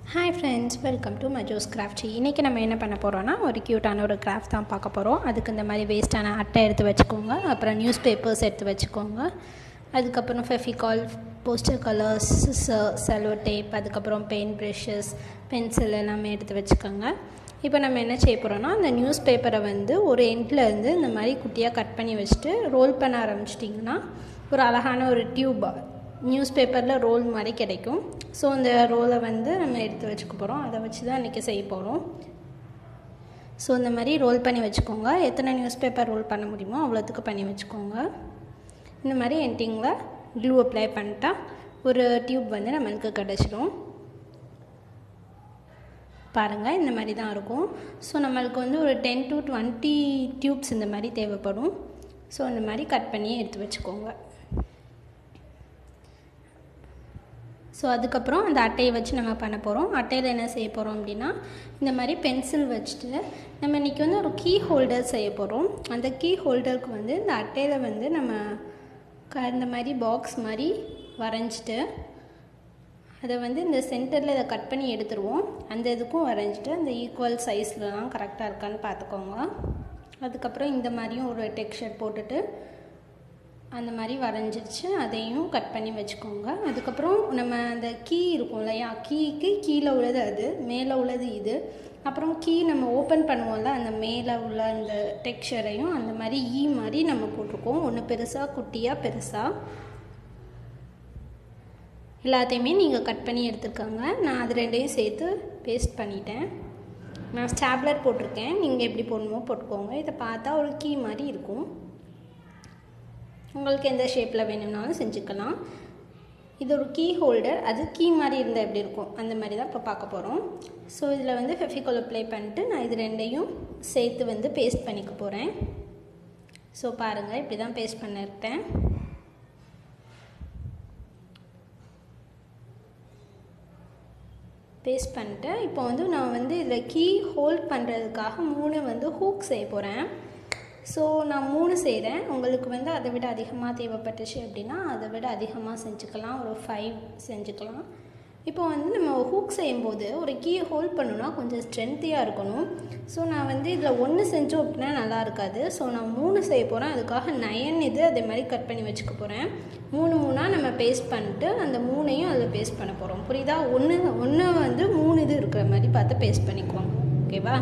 hi friends welcome to மஜோஸ் craft இன்றைக்கி நம்ம என்ன பண்ண போகிறோன்னா ஒரு க்யூட்டான ஒரு கிராஃப்ட் தான் பார்க்க போகிறோம் அதுக்கு இந்த மாதிரி வேஸ்ட்டான அட்டை எடுத்து வச்சுக்கோங்க அப்புறம் நியூஸ் பேப்பர்ஸ் எடுத்து வச்சுக்கோங்க அதுக்கப்புறம் Fevicol poster colours cello tape அதுக்கப்புறம் பெயிண்ட் ப்ரெஷஸ் பென்சில் எல்லாமே எடுத்து வச்சுக்கோங்க இப்போ நம்ம என்ன செய்ய போகிறோன்னா அந்த நியூஸ் பேப்பரை வந்து ஒரு எண்டில் இருந்து இந்த மாதிரி குட்டியாக கட் பண்ணி வச்சுட்டு ரோல் பண்ண ஆரம்பிச்சிட்டிங்கன்னா ஒரு அழகான ஒரு டியூப் நியூஸ் பேப்பரில் ரோல் மாதிரி கிடைக்கும் ஸோ அந்த ரோலை வந்து நம்ம எடுத்து வச்சுக்க போகிறோம் அதை வச்சு தான் இன்றைக்கி செய்ய போகிறோம் ஸோ இந்த மாதிரி ரோல் பண்ணி வச்சுக்கோங்க எத்தனை நியூஸ் பேப்பர் ரோல் பண்ண முடியுமோ அவ்வளோத்துக்கு பண்ணி வச்சுக்கோங்க இந்த மாதிரி எண்டிங்கில் க்ளூ அப்ளை பண்ணிட்டா ஒரு டியூப் வந்து நம்மளுக்கு கிடச்சிடும் பாருங்கள் இந்த மாதிரி தான் இருக்கும் ஸோ நம்மளுக்கு வந்து ஒரு டென் டு டுவெண்ட்டி டியூப்ஸ் இந்த மாதிரி தேவைப்படும் ஸோ இந்த மாதிரி கட் பண்ணி எடுத்து வச்சுக்கோங்க ஸோ அதுக்கப்புறம் அந்த அட்டையை வச்சு நம்ம பண்ண போகிறோம் அட்டையில் என்ன செய்ய போகிறோம் அப்படின்னா இந்த மாதிரி பென்சில் வச்சுட்டு நம்ம இன்றைக்கி வந்து ஒரு கீ ஹோல்டர் செய்ய போகிறோம் அந்த கீ ஹோல்டருக்கு வந்து இந்த அட்டையில் வந்து நம்ம க இந்த மாதிரி பாக்ஸ் மாதிரி வரைஞ்சிட்டு அதை வந்து இந்த சென்டரில் இதை கட் பண்ணி எடுத்துருவோம் அந்த இதுக்கும் வரைஞ்சிட்டு அந்த ஈக்குவல் சைஸ்லலாம் கரெக்டாக இருக்கான்னு பார்த்துக்கோங்க அதுக்கப்புறம் இந்த மாதிரியும் ஒரு டெக்ஸ்சர் போட்டுட்டு அந்த மாதிரி வரைஞ்சிருச்சு அதையும் கட் பண்ணி வச்சுக்கோங்க அதுக்கப்புறம் நம்ம அந்த கீ இருக்கும் இல்லையா கீக்கு கீழே உள்ளது அது மேலே உள்ளது இது அப்புறம் கீ நம்ம ஓப்பன் பண்ணுவோம்ல அந்த மேலே உள்ள அந்த டெக்ஸ்சரையும் அந்த மாதிரி ஈ மாதிரி நம்ம போட்டிருக்கோம் ஒன்று பெருசாக குட்டியாக பெருசாக எல்லாத்தையுமே நீங்கள் கட் பண்ணி எடுத்துருக்காங்க நான் அது ரெண்டையும் சேர்த்து பேஸ்ட் பண்ணிட்டேன் நான் ஸ்டாப்லர் போட்டிருக்கேன் நீங்கள் எப்படி போடணுமோ போட்டுக்கோங்க இதை பார்த்தா ஒரு கீ மாதிரி இருக்கும் உங்களுக்கு எந்த ஷேப்பில் வேணும்னாலும் செஞ்சுக்கலாம் இது ஒரு கீ ஹோல்டர் அது கீ மாதிரி இருந்தால் எப்படி இருக்கும் அந்த மாதிரி தான் இப்போ பார்க்க போகிறோம் ஸோ இதில் வந்து ஃபெஃபிகோல் அப்ளை பண்ணிட்டு நான் இது ரெண்டையும் சேர்த்து வந்து பேஸ்ட் பண்ணிக்க போகிறேன் ஸோ பாருங்கள் இப்படி தான் பேஸ்ட் பண்ணிருக்கேன் பேஸ்ட் பண்ணிட்டு இப்போ வந்து நான் வந்து இதில் கீ ஹோல்ட் பண்ணுறதுக்காக மூணு வந்து ஹூக் செய்ய போகிறேன் ஸோ நான் மூணு செய்கிறேன் உங்களுக்கு வந்து அதை விட அதிகமாக தேவைப்பட்டுச்சு அப்படின்னா அதை விட அதிகமாக செஞ்சுக்கலாம் ஒரு ஃபைவ் செஞ்சுக்கலாம் இப்போ வந்து நம்ம ஹூக் செய்யும்போது ஒரு கீயை ஹோல்ட் பண்ணணும்னா கொஞ்சம் ஸ்ட்ரென்த்தியாக இருக்கணும் ஸோ நான் வந்து இதில் ஒன்று செஞ்சோம் அப்படின்னா நல்லா இருக்காது ஸோ நான் மூணு செய்ய போகிறேன் அதுக்காக நயன் இது அதே மாதிரி கட் பண்ணி வச்சுக்க போகிறேன் மூணு மூணாக நம்ம பேஸ்ட் பண்ணிட்டு அந்த மூணையும் அதில் பேஸ்ட் பண்ண போகிறோம் புரியுதா ஒன்று ஒன்று வந்து மூணு இது இருக்கிற மாதிரி பார்த்து பேஸ்ட் பண்ணிக்குவோம் ஓகேவா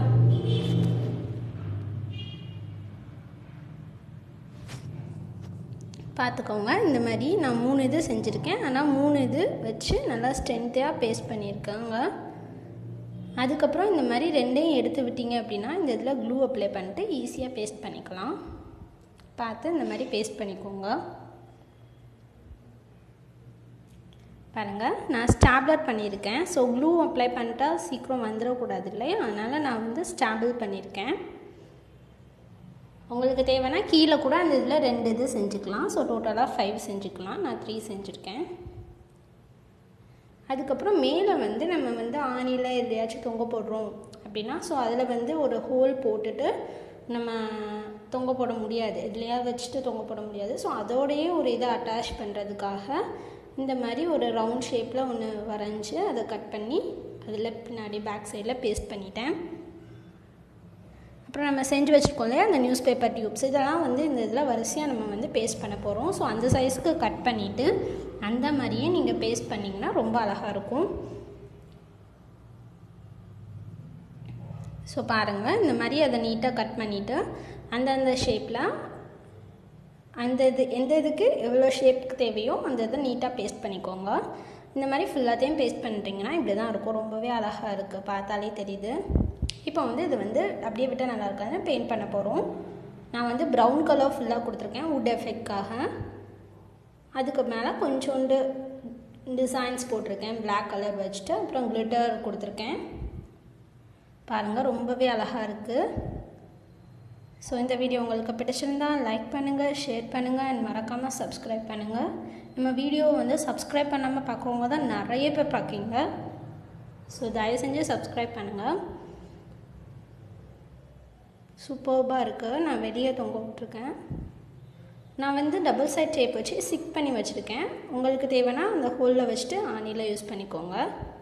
பார்த்துக்கோங்க இந்த மாதிரி நான் மூணு இது செஞ்சுருக்கேன் ஆனால் மூணு இது வச்சு நல்லா ஸ்ட்ரென்த்தாக பேஸ்ட் பண்ணியிருக்காங்க அதுக்கப்புறம் இந்த மாதிரி ரெண்டையும் எடுத்து விட்டீங்க அப்படின்னா இந்த இதில் க்ளூ அப்ளை பண்ணிட்டு ஈஸியாக பேஸ்ட் பண்ணிக்கலாம் பார்த்து இந்த மாதிரி பேஸ்ட் பண்ணிக்கோங்க பாருங்கள் நான் ஸ்டாப்லர் பண்ணியிருக்கேன் ஸோ க்ளூ அப்ளை பண்ணிட்டா சீக்கிரம் வந்துடக்கூடாது இல்லையா அதனால் நான் வந்து ஸ்டாபிள் பண்ணியிருக்கேன் உங்களுக்கு தேவைன்னா கீழே கூட அந்த இதில் ரெண்டு இது செஞ்சுக்கலாம் ஸோ டோட்டலாக ஃபைவ் செஞ்சுக்கலாம் நான் த்ரீ செஞ்சுருக்கேன் அதுக்கப்புறம் மேலே வந்து நம்ம வந்து ஆணியில் எதையாச்சும் தொங்க போடுறோம் அப்படின்னா ஸோ அதில் வந்து ஒரு ஹோல் போட்டுட்டு நம்ம தொங்க போட முடியாது இதுலையா வச்சுட்டு தொங்க போட முடியாது ஸோ அதோடையே ஒரு இதை அட்டாச் பண்ணுறதுக்காக இந்த மாதிரி ஒரு ரவுண்ட் ஷேப்பில் ஒன்று வரைஞ்சி அதை கட் பண்ணி அதில் பின்னாடி பேக் சைடில் பேஸ்ட் பண்ணிட்டேன் அப்புறம் நம்ம செஞ்சு வச்சுருக்கோம் இல்லையா அந்த நியூஸ் பேப்பர் டியூப்ஸ் இதெல்லாம் வந்து இந்த இதில் வரிசையாக நம்ம வந்து பேஸ்ட் பண்ண போகிறோம் ஸோ அந்த சைஸ்க்கு கட் பண்ணிவிட்டு அந்த மாதிரியே நீங்கள் பேஸ்ட் பண்ணிங்கன்னா ரொம்ப அழகாக இருக்கும் ஸோ பாருங்கள் இந்த மாதிரி அதை நீட்டாக கட் பண்ணிவிட்டு அந்தந்த ஷேப்பில் அந்த இது எந்த இதுக்கு எவ்வளோ ஷேப்புக்கு தேவையோ அந்த இதை நீட்டாக பேஸ்ட் பண்ணிக்கோங்க இந்த மாதிரி ஃபுல்லாத்தையும் பேஸ்ட் பண்ணிட்டீங்கன்னா இப்படி தான் இருக்கும் ரொம்பவே அழகாக இருக்குது பார்த்தாலே தெரியுது இப்போ வந்து இது வந்து அப்படியே விட்டால் நல்லா இருக்காது பெயிண்ட் பண்ண போகிறோம் நான் வந்து ப்ரௌன் கலர் ஃபுல்லாக கொடுத்துருக்கேன் வுட் எஃபெக்ட்காக அதுக்கு மேலே கொஞ்சோண்டு டிசைன்ஸ் போட்டிருக்கேன் பிளாக் கலர் வச்சுட்டு அப்புறம் கிளிட்டர் கொடுத்துருக்கேன் பாருங்கள் ரொம்பவே அழகாக இருக்குது ஸோ இந்த வீடியோ உங்களுக்கு பிடிச்சிருந்தால் லைக் பண்ணுங்கள் ஷேர் பண்ணுங்கள் அண்ட் மறக்காமல் சப்ஸ்கிரைப் பண்ணுங்கள் நம்ம வீடியோ வந்து சப்ஸ்கிரைப் பண்ணாமல் பார்க்குறவங்க தான் நிறைய பேர் பார்க்கிங்க ஸோ தயவு செஞ்சு சப்ஸ்கிரைப் பண்ணுங்கள் சூப்பர்பாக இருக்குது நான் வெளியே தொங்க விட்ருக்கேன் நான் வந்து டபுள் சைட் டேப் வச்சு சிக் பண்ணி வச்சுருக்கேன் உங்களுக்கு தேவைன்னா அந்த ஹோலில் வச்சுட்டு ஆணியில் யூஸ் பண்ணிக்கோங்க